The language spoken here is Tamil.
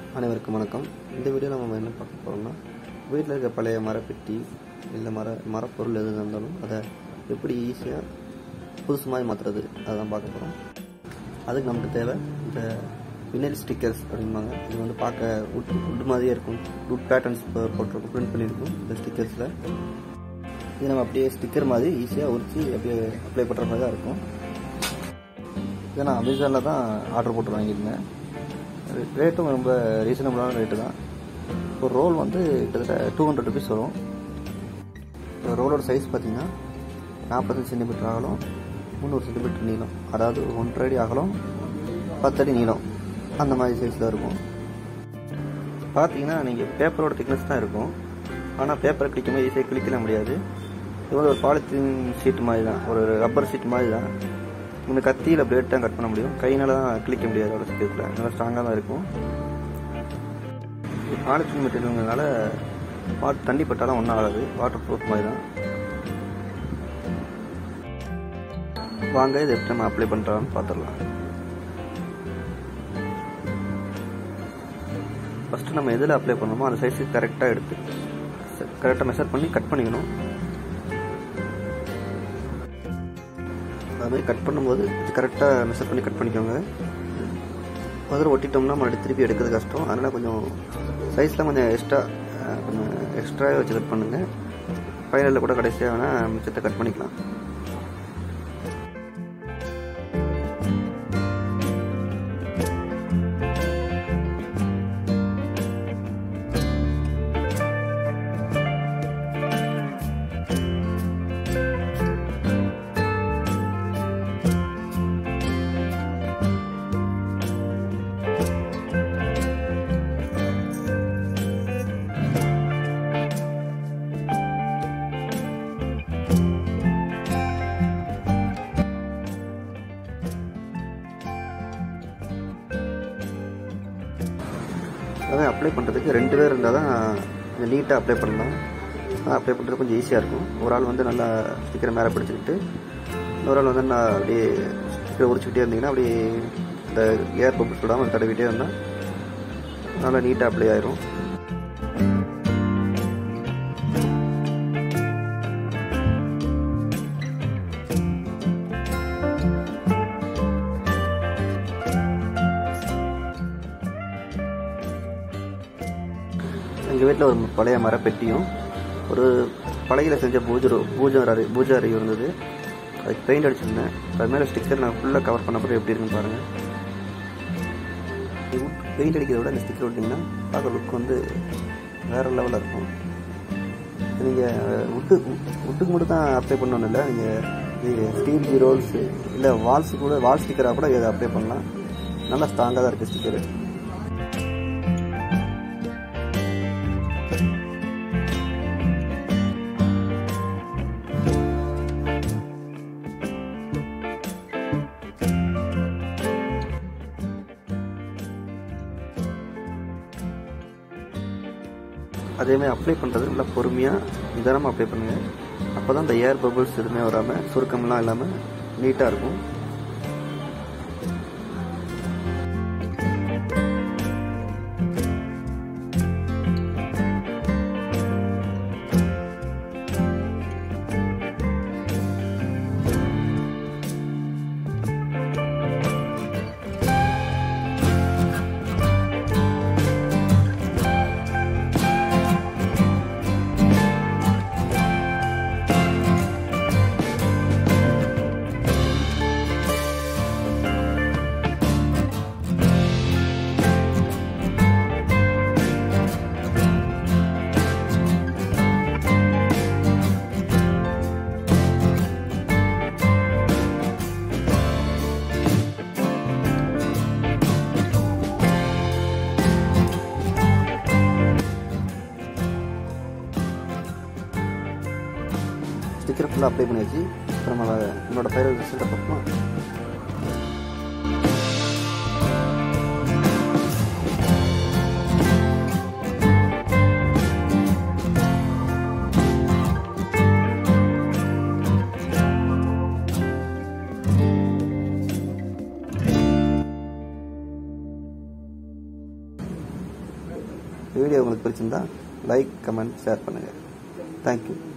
அனைவருக்கும் வணக்கம் இந்த வீடியோ நம்ம என்ன பார்க்க போகிறோம்னா வீட்டில் இருக்க பழைய மரப்பெட்டி இல்லை மர மரப்பொருள் எது இருந்தாலும் அதை எப்படி ஈஸியாக புதுசு மாதிரி மாற்றுறது அதான் பார்க்க போகிறோம் அதுக்கு நமக்கு தேவை இந்த வினைல் ஸ்டிக்கர்ஸ் அப்படிம்பாங்க இது வந்து பார்க்க உட் உட் மாதிரியே இருக்கும் உட் பேட்டர்ன்ஸ் போட்டிருக்கும் பிரிண்ட் பண்ணியிருக்கும் இந்த ஸ்டிக்கர்ஸில் இது நம்ம அப்படியே ஸ்டிக்கர் மாதிரி ஈஸியாக உரிச்சு அப்படியே அப்ளை பண்ணுற மாதிரி தான் இருக்கும் இதை நான் அமேசானில் தான் ஆர்டர் போட்டு வாங்கியிருந்தேன் ரேட்டும் ரொம்ப ரீசனபிளான ரேட்டு தான் ஒரு ரோல் வந்து கிட்டத்தட்ட டூ ஹண்ட்ரட் ருபீஸ் வரும் இந்த ரோலோட சைஸ் பார்த்தீங்கன்னா நாற்பத்தஞ்சு சென்டிமீட்டர் அகலம் முந்நூறு சென்டிமீட்டர் நீளம் அதாவது ஒன்றரை அடி அகலம் பத்தடி நீளம் அந்த மாதிரி சைஸில் இருக்கும் பார்த்தீங்கன்னா நீங்கள் பேப்பரோட திக்னஸ் தான் இருக்கும் ஆனால் பேப்பரை கிளிக்கும்போது ஈஸியாக கிளிக்கலாம் முடியாது இது வந்து ஒரு பாலித்தீன் ஷீட் மாதிரி தான் ஒரு ரப்பர் ஷீட் மாதிரி தான் இந்த கத்தியில் பிளேட் தான் கட் பண்ண முடியும் கையினால தான் கிளிக்க முடியாது அவ்வளோ சீக்கிரத்தில் நல்லா ஸ்ட்ராங்காக தான் இருக்கும் பாலித்தீன் மெட்டீரியல்னால வாட் தண்ணி பட்டாலும் ஒன்றும் ஆகாது வாட்டர் ப்ரூஃப் மாதிரி தான் வாங்க இதை எப்படி நம்ம அப்ளை பண்ணுறான்னு பார்த்துடலாம் ஃபஸ்ட்டு நம்ம எதில் அப்ளை பண்ணணுமோ அந்த சைஸுக்கு கரெக்டாக எடுத்து கரெக்டாக மெஷர் பண்ணி கட் பண்ணிக்கணும் அது மாதிரி கட் பண்ணும்போது கரெக்டாக மெஷர் பண்ணி கட் பண்ணிக்கோங்க முதல்ல ஒட்டிட்டோம்னா மறுபடியும் திருப்பி எடுக்கிறது கஷ்டம் அதனால் கொஞ்சம் சைஸ்லாம் கொஞ்சம் எக்ஸ்ட்ரா கொஞ்சம் எக்ஸ்ட்ராவே வச்சு கட் பண்ணுங்கள் ஃபைனலில் கூட கடைசியாக வேணால் மிச்சத்தை கட் பண்ணிக்கலாம் அதான் அப்ளை பண்ணுறதுக்கு ரெண்டு பேர் இருந்தால் தான் கொஞ்சம் நீட்டாக அப்ளை பண்ணலாம் அப்ளை பண்ணுறது கொஞ்சம் ஈஸியாக இருக்கும் ஒரு ஆள் வந்து நல்லா ஸ்டிக்கரை மேலே பிடிச்சிக்கிட்டு இன்னொரு ஆள் வந்து நான் அப்படியே ஸ்டிக்கரை உரிச்சிக்கிட்டே இருந்தீங்கன்னா அப்படியே இந்த ஏர் பம்பிள்ஸ் விடாமல் தடவிட்டே இருந்தால் நல்லா நீட்டாக அப்ளை ஆயிரும் எங்கள் வீட்டில் ஒரு பழைய மரப்பெட்டியும் ஒரு பழகையில் செஞ்ச பூஜை பூஜை அறை பூஜை அறை இருந்தது அதுக்கு பெயிண்ட் அடிச்சிருந்தேன் அது மேலே ஸ்டிக்கர் நான் ஃபுல்லாக கவர் பண்ண பிறகு எப்படி இருக்குன்னு பாருங்கள் பெயிண்ட் அடிக்கிறத விட இந்த ஸ்டிக்கர் விட்டிங்கன்னா பார்க்க லுக் வந்து வேறு லெவலில் இருக்கும் நீங்கள் உட்டு உட்டுக்கு மட்டும் தான் அப்ளை பண்ணணும் இல்லை நீங்கள் ஸ்டீல் ஜீரோல்ஸு இல்லை வால்ஸ் கூட வால் ஸ்டிக்கராக கூட இதை அப்ளை பண்ணலாம் நல்லா ஸ்ட்ராங்காக தான் இருக்குது ஸ்டிக்கரு அதேமாதிரி அப்ளை பண்ணுறது நல்லா பொறுமையாக நிதானமாக அப்ளை பண்ணுங்கள் அப்போ தான் இந்த ஏர் பபிள்ஸ் எதுவுமே வராமல் சுருக்கம்லாம் இல்லாமல் நீட்டாக இருக்கும் ஸ்டிக்கர் ஃபுல்லாக அப்ளை பண்ணியாச்சு இப்போ நம்ம என்னோட பயிர் ரிசல்ட்டை பார்ப்போம் இந்த வீடியோ உங்களுக்கு பிடிச்சிருந்தா லைக் கமெண்ட் ஷேர் பண்ணுங்கள் தேங்க்யூ